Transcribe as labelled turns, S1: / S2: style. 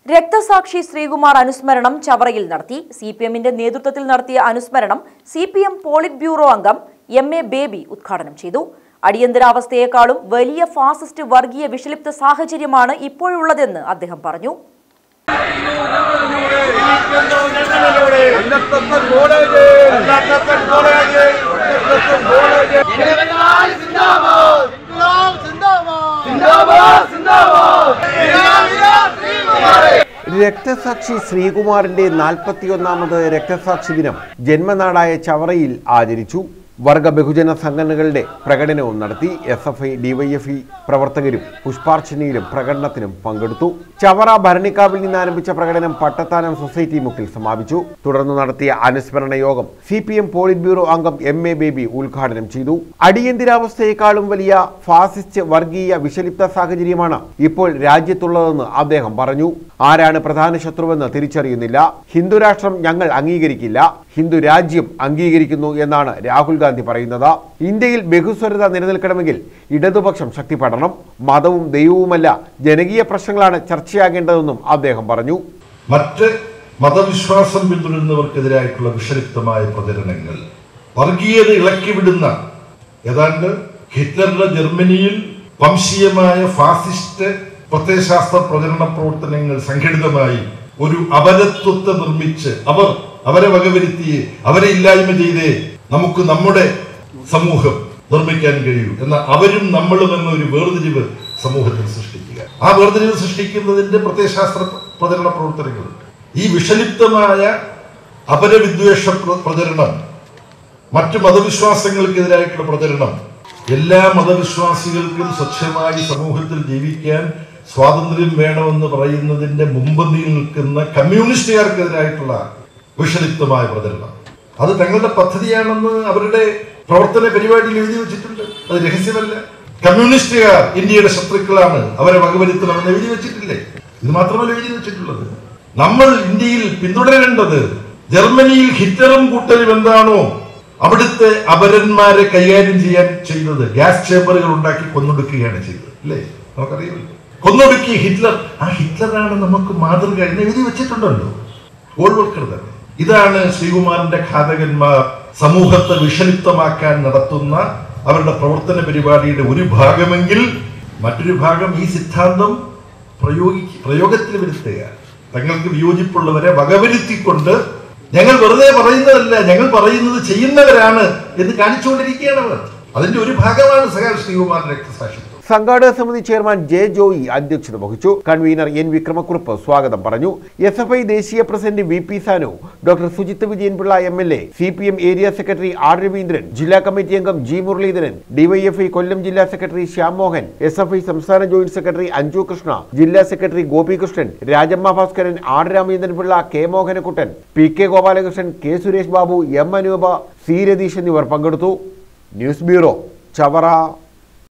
S1: രക്തസാക്ഷി ശ്രീകുമാർ അനുസ്മരണം ചവറയിൽ നടത്തി സി പി എമ്മിന്റെ നേതൃത്വത്തിൽ നടത്തിയ അനുസ്മരണം C P M polit bureau അംഗം എം എ ബേബി ഉദ്ഘാടനം ചെയ്തു അടിയന്തരാവസ്ഥയെക്കാളും വലിയ ഫാസിസ്റ്റ് വർഗീയ വിഷലിപ്ത സാഹചര്യമാണ് ഇപ്പോഴുള്ളതെന്ന് അദ്ദേഹം പറഞ്ഞു
S2: രക്തസാക്ഷി ശ്രീകുമാറിന്റെ നാൽപ്പത്തിയൊന്നാമത് രക്തസാക്ഷി ദിനം ജന്മനാടായ ചവറയിൽ ആചരിച്ചു വർഗ ബഹുജന സംഘടനകളുടെ പ്രകടനവും നടത്തി എസ് എഫ് ഐ ഡിവൈഎഫ്ഇ പ്രവർത്തകരും പുഷ്പാർച്ചനയിലും പ്രകടനത്തിനും പങ്കെടുത്തു ചവറ ഭരണിക്കാവിൽ നിന്ന് ആരംഭിച്ച പ്രകടനം പട്ടത്താനം സൊസൈറ്റി മുക്കിൽ സമാപിച്ചു തുടർന്ന് നടത്തിയ അനുസ്മരണ യോഗം C P M polit bureau അംഗം എം എ ബേബി ഉദ്ഘാടനം ചെയ്തു അടിയന്തരാവസ്ഥയെക്കാളും വലിയ ഫാസിസ്റ്റ് വർഗീയ വിഷലിപ്ത സാഹചര്യമാണ് ഇപ്പോൾ രാജ്യത്തുള്ളതെന്ന് അദ്ദേഹം പറഞ്ഞു ആരാണ് പ്രധാന ശത്രുവെന്ന് തിരിച്ചറിയുന്നില്ല ഹിന്ദു രാഷ്ട്രം ഞങ്ങൾ അംഗീകരിക്കില്ല ഹിന്ദു രാജ്യം അംഗീകരിക്കുന്നു എന്നാണ് രാഹുൽ ഗാന്ധി പറയുന്നത് ഇന്ത്യയിൽ ബഹുസ്വരത നിലനിൽക്കണമെങ്കിൽ ഇടതുപക്ഷം ശക്തിപ്പെടണം മതവും ദൈവവുമല്ല ജനകീയ പ്രശ്നങ്ങളാണ് ചർച്ചയാകേണ്ടതെന്നും അദ്ദേഹം പറഞ്ഞു
S3: മറ്റ് മതവിശ്വാസം പിന്തുടരുന്നവർക്കെതിരായിട്ടുള്ള വിഷലിപ്തമായ പ്രചരണങ്ങൾ വർഗീയത ഇളക്കിവിടുന്ന ഏതാണ്ട് ഹിറ്റ്ലറുടെ ജർമ്മനിയിൽ വംശീയമായ ഫാസിസ്റ്റ് പ്രത്യയശാസ്ത്ര പ്രചരണ പ്രവർത്തനങ്ങൾ സംഘടിതമായി ഒരു അപരത്വത്തെ നിർമ്മിച്ച് അവർ അവരെ വകവരുത്തി അവരെ ഇല്ലായ്മ ചെയ്തേ നമുക്ക് നമ്മുടെ സമൂഹം നിർമ്മിക്കാൻ കഴിയൂ എന്ന അവരും നമ്മളും എന്ന ഒരു വേർതിരിവ് സമൂഹത്തിൽ സൃഷ്ടിക്കുക ആ വേർതിരിവ് സൃഷ്ടിക്കുന്നതിന്റെ പ്രത്യയശാസ്ത്ര പ്രചരണ പ്രവർത്തനങ്ങളുണ്ട് ഈ വിഷലിപ്തമായ അപരവിദ്വേഷ പ്ര- പ്രചരണം മറ്റു മതവിശ്വാസങ്ങൾക്കെതിരായിട്ടുള്ള പ്രചരണം എല്ലാ മതവിശ്വാസികൾക്കും സ്വച്ഛമായി സമൂഹത്തിൽ ജീവിക്കാൻ സ്വാതന്ത്ര്യം വേണമെന്ന് പറയുന്നതിന്റെ മുമ്പന്തിയിൽ നിൽക്കുന്ന കമ്മ്യൂണിസ്റ്റുകാർക്കെതിരായിട്ടുള്ള വിഷലിപ്തമായ പ്രചരണം അത് തങ്ങളുടെ പദ്ധതിയാണെന്ന് അവരുടെ പ്രവർത്തന പരിപാടിയിൽ എഴുതി വെച്ചിട്ടുണ്ട് അത് രഹസ്യമല്ല കമ്മ്യൂണിസ്റ്റുകാർ ഇന്ത്യയുടെ ശത്രുക്കളാണ് അവരെ വകവരുത്തണമെന്ന് എഴുതി വെച്ചിട്ടില്ലേ ഇത് മാത്രമല്ല എഴുതി വെച്ചിട്ടുള്ളത് നമ്മൾ ഇന്ത്യയിൽ പിന്തുടരേണ്ടത് ജർമ്മനിയിൽ ഹിറ്റ്ലറും കൂട്ടരും എന്താണോ അവിടുത്തെ അപരന്മാരെ കൈകാര്യം ചെയ്യാൻ ചെയ്തത് ഗ്യാസ് ചേമ്പറുകൾ ഉണ്ടാക്കി കൊന്നൊടുക്കുകയാണ് ചെയ്തത് അല്ലേ നമുക്കറിയില്ല കൊന്നൊടുക്കി ഹിറ്റ്ലർ ആ ഹിറ്റ്ലറാണ് നമുക്ക് മാതൃക എന്ന് എഴുതി വെച്ചിട്ടുണ്ടല്ലോ ഗോൾവൽക്കർ തന്നെ ഇതാണ് ശ്രീകുമാറിന്റെ ഘാതകന്മാർ സമൂഹത്തെ വിഷലിപ്തമാക്കാൻ നടത്തുന്ന അവരുടെ പ്രവർത്തന പരിപാടിയുടെ ഒരു ഭാഗമെങ്കിൽ മറ്റൊരു ഭാഗം ഈ സിദ്ധാന്തം പ്രയോഗി പ്രയോഗത്തിൽ വരുത്തുക തങ്ങൾക്ക് വിയോജിപ്പുള്ളവരെ വകവരുത്തിക്കൊണ്ട് ഞങ്ങൾ വെറുതെ പറയുന്നതല്ല ഞങ്ങൾ പറയുന്നത് ചെയ്യുന്നവരാണ് എന്ന് കാണിച്ചുകൊണ്ടിരിക്കുകയാണ് അവർ അതിന്റെ ഒരു ഭാഗമാണ് സഹാ ശ്രീകുമാറിന്റെ രക്തസാക്ഷിത്വം
S2: സംഘാടക സമിതി ചെയർമാൻ ജെ ജോയി അധ്യക്ഷത വഹിച്ചു കൺവീനർ എൻ വിക്രമക്കുറുപ്പ് സ്വാഗതം പറഞ്ഞു എസ് എഫ് ഐ ദേശീയ president V P Sanu doctor Sujith Vijayanpillai M L A C P M area secretary R Raveendran ജില്ലാ കമ്മിറ്റി അംഗം ജി മുരളീധരൻ ഡിവൈഎഫ്ഐ കൊല്ലം ജില്ലാ secretary Shyam Mohan S F I സംസ്ഥാന ജോയിന്റ് സെക്രട്ടറി അഞ്ജു കൃഷ്ണ ജില്ലാ secretary Gopikrishnan Rajamma Bhaskaran R Ramachandranpillai K Mohanakuttan P K Gopalakrishnan K Suresh Babu M Anoopa C Ratheesh എന്നിവർ പങ്കെടുത്തു news bureau Chavara